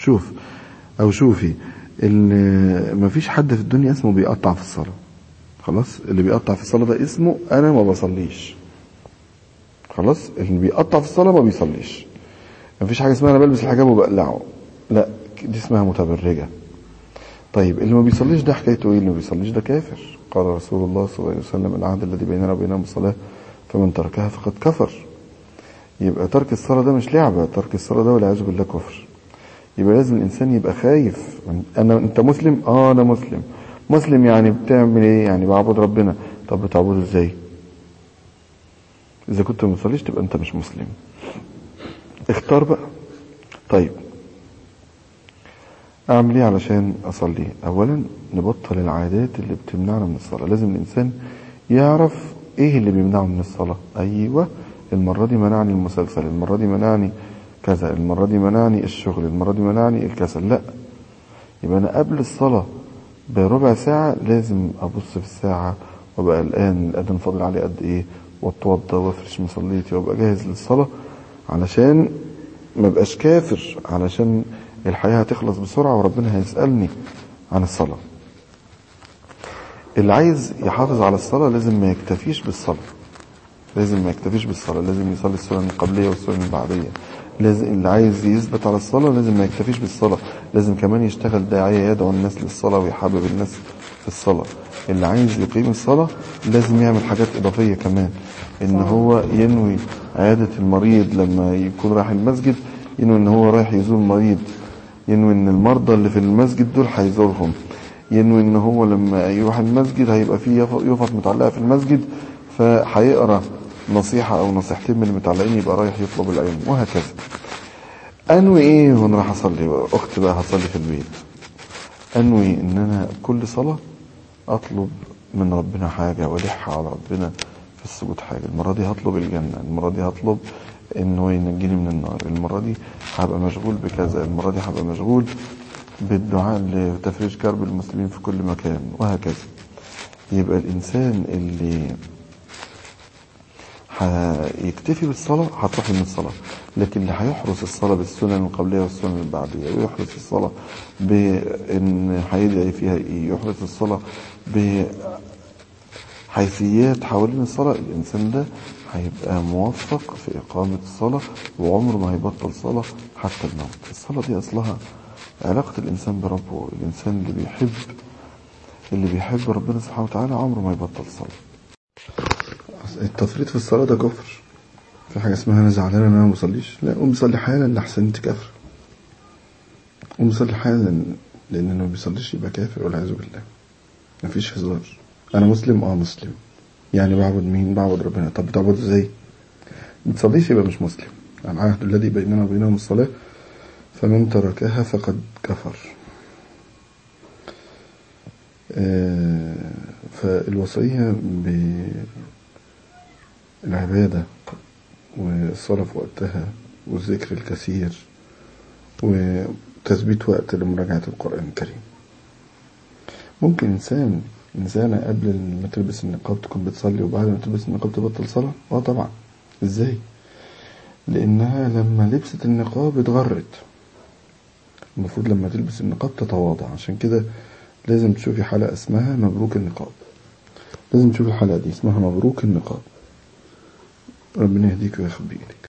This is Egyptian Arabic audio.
شوف او شوفي ان مفيش حد في الدنيا اسمه بيقطع في الصلاة خلاص اللي بيقطع في الصلاة ده اسمه انا ما بصليش خلاص اللي بيقطع في الصلاة ما بيصليش مفيش حاجة اسمها انا بلبس الحجاب وبقلعه لا دي اسمها متبرجة طيب اللي ما بيصليش ده حكايته ايه اللي ما بيصليش ده كافر قال رسول الله صلى الله عليه وسلم العهد الذي بيننا وبينهم الصلاة فمن تركها فقد كفر يبقى ترك الصلاة ده مش لعبة ترك الصلاة ده والعياذ بالله كفر يبقى لازم الإنسان يبقى خايف أنا أنت مسلم؟ آه أنا مسلم مسلم يعني بتعمل إيه؟ يعني بعبد ربنا طب بتعبده إزاي؟ إذا كنت ما بتصليش تبقى أنت مش مسلم اختار بقى طيب أعمل إيه علشان أصلي؟ أولا نبطل العادات اللي بتمنعنا من الصلاة لازم الإنسان يعرف إيه اللي بيمنعه من الصلاة أيوة المرة دي منعني المسلسل المرة دي منعني كذا المرة دي منعني الشغل المرة دي منعني الكسل لا يبقى أنا قبل الصلاة بربع ساعة لازم أبص في الساعة وأبقى قلقان الأذان فاضل عليه قد إيه وأتوضى وأفرش مصليتي وأبقى جاهز للصلاة علشان ما بقاش كافر علشان الحياة هتخلص بسرعة وربنا هيسألني عن الصلاة اللي عايز يحافظ على الصلاة لازم ما يكتفيش بالصلاة لازم ما يكتفيش بالصلاة لازم يصلي السنن القبلية والسنن البعدية لازم اللي عايز يثبت على الصلاة لازم ما يكتفيش بالصلاة لازم كمان يشتغل داعية يدعو الناس للصلاة ويحبب الناس في الصلاة اللي عايز يقيم الصلاة لازم يعمل حاجات إضافية كمان إن هو ينوي عيادة المريض لما يكون رايح المسجد ينوي إن هو رايح يزور مريض ينوي إن المرضى اللي في المسجد دول هيزورهم ينوي إن هو لما يروح المسجد هيبقى فيه يفط متعلقة في المسجد فهيقرأ نصيحة أو نصيحتين من المتعلقين يبقى رايح يطلب العلم وهكذا أنوي إيه وأنا راح أصلي أخت بقى هصلي في البيت أنوي إن أنا كل صلاة أطلب من ربنا حاجة وألح على ربنا في السجود حاجة المرة دي هطلب الجنة المرة دي هطلب إنه ينجيني من النار المرة دي هبقى مشغول بكذا المرة دي هبقى مشغول بالدعاء لتفريج كرب المسلمين في كل مكان وهكذا يبقى الإنسان اللي هيكتفي بالصلاة هتروح من الصلاة لكن اللي هيحرس الصلاة بالسنن القبلية والسنن البعدية ويحرس الصلاة بإن هيدعي فيها إيه يحرس الصلاة بحيثيات حوالين الصلاة الإنسان ده هيبقى موفق في إقامة الصلاة وعمره ما هيبطل صلاة حتى الموت الصلاة دي أصلها علاقة الإنسان بربه الإنسان اللي بيحب اللي بيحب ربنا سبحانه وتعالى عمره ما يبطل صلاة التفريط في الصلاة ده كفر في حاجة اسمها أنا زعلان أنا ما بصليش لا قوم صلي حالا لأحسن أنت كافر قوم صلي حالا لأن اللي ما بيصليش يبقى كافر والعياذ بالله مفيش هزار أنا مسلم أه مسلم يعني بعبد مين بعبد ربنا طب بتعبد ازاي ما بتصليش يبقى مش مسلم العهد الذي بيننا وبينهم الصلاة فمن تركها فقد كفر آه فالوصية بالعبادة والصلاة في وقتها والذكر الكثير وتثبيت وقت لمراجعة القرآن الكريم ممكن إنسان إنسانة قبل ما تلبس النقاب تكون بتصلي وبعد ما تلبس النقاب تبطل صلاة؟ اه طبعا ازاي؟ لأنها لما لبست النقاب اتغرت المفروض لما تلبس النقاب تتواضع عشان كده لازم تشوفي حلقة اسمها مبروك النقاب لازم تشوفي الحلقة دي اسمها مبروك النقاب ربنا يهديك ويخبي إيدك